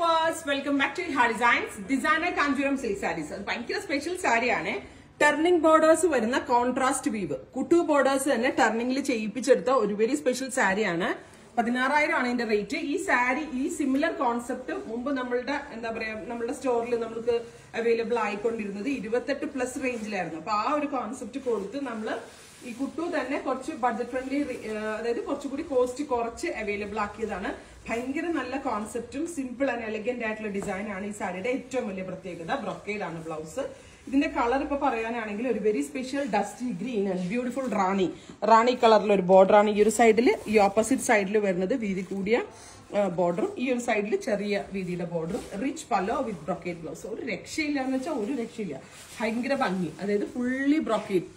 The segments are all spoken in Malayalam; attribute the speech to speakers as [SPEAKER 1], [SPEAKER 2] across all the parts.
[SPEAKER 1] വ്യൂവേഴ്സ് വെൽക്കം ബാക്ക് ടു ഹാ designs designer Kanjivaram silk saris അത് ഭയങ്കര സ്പെഷ്യൽ സാരിയാണ് ടർണിംഗ് ബോർഡേഴ്സ് വരുന്ന കോൺട്രാസ്റ്റ് വീവ് കുട്ടു ബോർഡേഴ്സ് തന്നെ ടർണിംഗിൽ ചെയ്യിപ്പിച്ചെടുത്ത ഒരു വെരി സ്പെഷ്യൽ സാരിയാണ് പതിനാറായിരം ആണ് ഇതിന്റെ റേറ്റ് ഈ സാരി ഈ സിമിലർ കോൺസെപ്റ്റ് മുമ്പ് നമ്മളുടെ എന്താ പറയാ നമ്മുടെ സ്റ്റോറിൽ നമുക്ക് അവൈലബിൾ ആയിക്കൊണ്ടിരുന്നത് ഇരുപത്തെട്ട് പ്ലസ് റേഞ്ചിലായിരുന്നു അപ്പൊ ആ ഒരു കോൺസെപ്റ്റ് കൊടുത്ത് നമ്മൾ ഈ കുട്ടു തന്നെ കുറച്ച് ബഡ്ജറ്റ് ഫ്രണ്ട്ലി അതായത് കുറച്ചുകൂടി കോസ്റ്റ് കുറച്ച് അവൈലബിൾ ആക്കിയതാണ് ഭയങ്കര നല്ല കോൺസെപ്റ്റും സിമ്പിൾ ആൻഡ് എലഗന്റ് ആയിട്ടുള്ള ഡിസൈൻ ആണ് ഈ സാരിയുടെ ഏറ്റവും വലിയ പ്രത്യേകത ബ്രൊക്കേഡ് ആണ് ബ്ലൗസ് ഇതിന്റെ കളർ ഇപ്പൊ പറയാനാണെങ്കിൽ ഒരു very special dusty green and beautiful rani rani കളറിൽ ഒരു ബോർഡർ ആണ് ഈ ഒരു സൈഡിൽ ഈ ഓപ്പോസിറ്റ് സൈഡിൽ വരുന്നത് വീതി കൂടിയ ബോർഡറും ഈ ഒരു സൈഡിൽ ചെറിയ വീതിയുടെ ബോർഡറും rich pallu with brocade blouse ഒരു രക്ഷയില്ല എന്ന് വെച്ചാൽ ഒരു രക്ഷയില്ല ഭയങ്കര ഭംഗി അതായത് fully brocade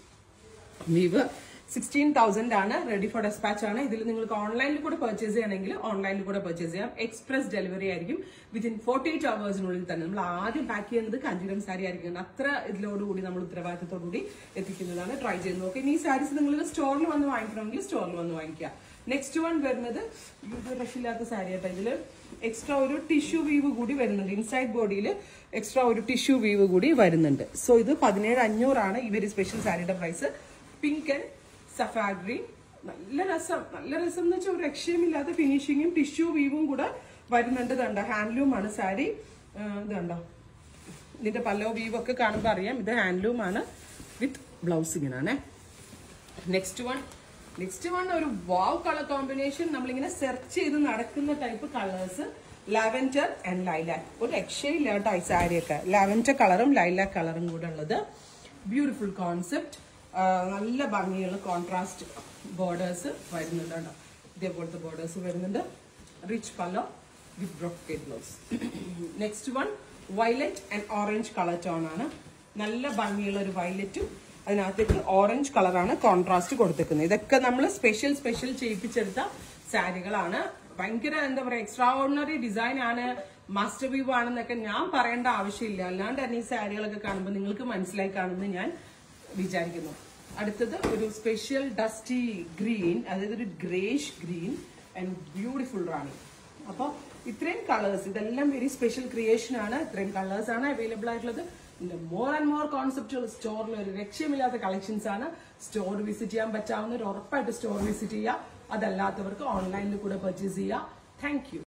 [SPEAKER 1] weave sixteen thousand ആണ് റെഡി ഫോർ ഡെസ്പാച്ച് ആണ് ഇതിൽ നിങ്ങൾക്ക് ഓൺലൈനിൽ കൂടെ പർച്ചേസ് ചെയ്യണമെങ്കിൽ ഓൺലൈനിൽ കൂടെ പർച്ചേസ് ചെയ്യാം എക്സ്പ്രസ് ഡെലിവറി ആയിരിക്കും വിത്തിൻ ഫോർട്ടി എയ്റ്റ് അവേഴ്സിനുള്ളിൽ തന്നെ നമ്മൾ ആദ്യം പാക്ക് ചെയ്യുന്നത് കാഞ്ചീരം സാരി ആയിരിക്കും അത്ര ഇതിലോടുകൂടി നമ്മൾ ഉത്തരവാദിത്തത്തോടുകൂടി എത്തിക്കുന്നതാണ് ട്രൈ ചെയ്ത് നോക്കുക ഇനി ഈ സാരീസ് നിങ്ങൾ സ്റ്റോറിൽ വന്ന് വാങ്ങിക്കണമെങ്കിൽ സ്റ്റോറിൽ വന്ന് വാങ്ങിക്കുക നെക്സ്റ്റ് വൺ വരുന്നത് ഇത് രക്ഷയില്ലാത്ത സാരി ആട്ടോ ഇതില് എക്സ്ട്രാ ഒരു ടിഷ്യൂ വീവ് കൂടി വരുന്നുണ്ട് ഇൻസൈഡ് ബോഡിയിൽ എക്സ്ട്രാ ഒരു ടിഷ്യൂ വീവ് കൂടി വരുന്നുണ്ട് സോ ഇത് പതിനേഴ് അഞ്ഞൂറാണ് ഈ ഒരു സ്പെഷ്യൽ സാരിയുടെ പ്രൈസ് പിങ്ക് ആൻഡ് സഫാ ഗ്രീൻ നല്ല രസം നല്ല രസം എന്ന് വെച്ചാൽ ഒരു രക്ഷയുമില്ലാത്ത ഫിനിഷിങ്ങും ടിഷ്യൂ വീവും കൂടെ വരുന്നുണ്ട് കണ്ടോ ഹാൻഡ്ലൂം ആണ് സാരി ഇത് കണ്ടോ ഇതിന്റെ പല്ലോ വീവ് ഒക്കെ കാണുമ്പോൾ അറിയാം ഇത് ഹാൻഡ്ലൂം ആണ് വിത്ത് ബ്ലൗസിങ്ങിനാണ് നെക്സ്റ്റ് വൺ നെക്സ്റ്റ് വൺ ഒരു വാവ് കളർ കോമ്പിനേഷൻ നമ്മളിങ്ങനെ സെർച്ച് ചെയ്ത് നടക്കുന്ന type colours lavender and lilac ഒരു രക്ഷയില്ല കേട്ടോ ഈ സാരിയൊക്കെ ലാവൻഡർ കളറും ലൈലാക്ക് കളറും കൂടെ ഉള്ളത് ബ്യൂട്ടിഫുൾ കോൺസെപ്റ്റ് നല്ല ഭംഗിയുള്ള കോൺട്രാസ്റ്റ് ബോർഡേഴ്സ് വരുന്നുണ്ട് കേട്ടോ ഇതേപോലത്തെ ബോർഡേഴ്സ് വരുന്നുണ്ട് rich pallu with brocade blouse next one violet and orange colour tone ആണ് നല്ല ഭംഗിയുള്ള ഒരു വയലറ്റും അതിനകത്തേക്ക് ഓറഞ്ച് കളറാണ് കോൺട്രാസ്റ്റ് കൊടുത്തേക്കുന്നത് ഇതൊക്കെ നമ്മൾ സ്പെഷ്യൽ സ്പെഷ്യൽ ചെയ്യിപ്പിച്ചെടുത്ത സാരികളാണ് ഭയങ്കര എന്താ പറയാ എക്സ്ട്രാ ഓർഡിനറി ഡിസൈൻ ആണ് മാസ്റ്റർ വ്യൂ ആണെന്നൊക്കെ ഞാൻ പറയേണ്ട ആവശ്യമില്ല അല്ലാണ്ട് തന്നെ ഈ സാരികളൊക്കെ കാണുമ്പോൾ നിങ്ങൾക്ക് മനസ്സിലായി കാണുമെന്ന് ഞാൻ വിചാരിക്കുന്നു അടുത്തത് ഒരു സ്പെഷ്യൽ ഡസ്റ്റി ഗ്രീൻ അതായത് ഒരു greyish green and beautiful rani അപ്പോൾ ഇത്രയും കളേഴ്സ് ഇതെല്ലാം വെരി സ്പെഷ്യൽ ക്രിയേഷൻ ആണ് ഇത്രയും കളേഴ്സ് ആണ് അവൈലബിൾ ആയിട്ടുള്ളത് ഇതിന്റെ മോർ ആൻഡ് മോർ കോൺസെപ്റ്റുകൾ സ്റ്റോറിൽ ഒരു ലക്ഷ്യമില്ലാത്ത കളക്ഷൻസ് ആണ് സ്റ്റോർ വിസിറ്റ് ചെയ്യാൻ പറ്റാവുന്നവർ ഉറപ്പായിട്ട് സ്റ്റോർ വിസിറ്റ് ചെയ്യുക അതല്ലാത്തവർക്ക് ഓൺലൈനിൽ കൂടെ പർച്ചേസ് ചെയ്യുക താങ്ക്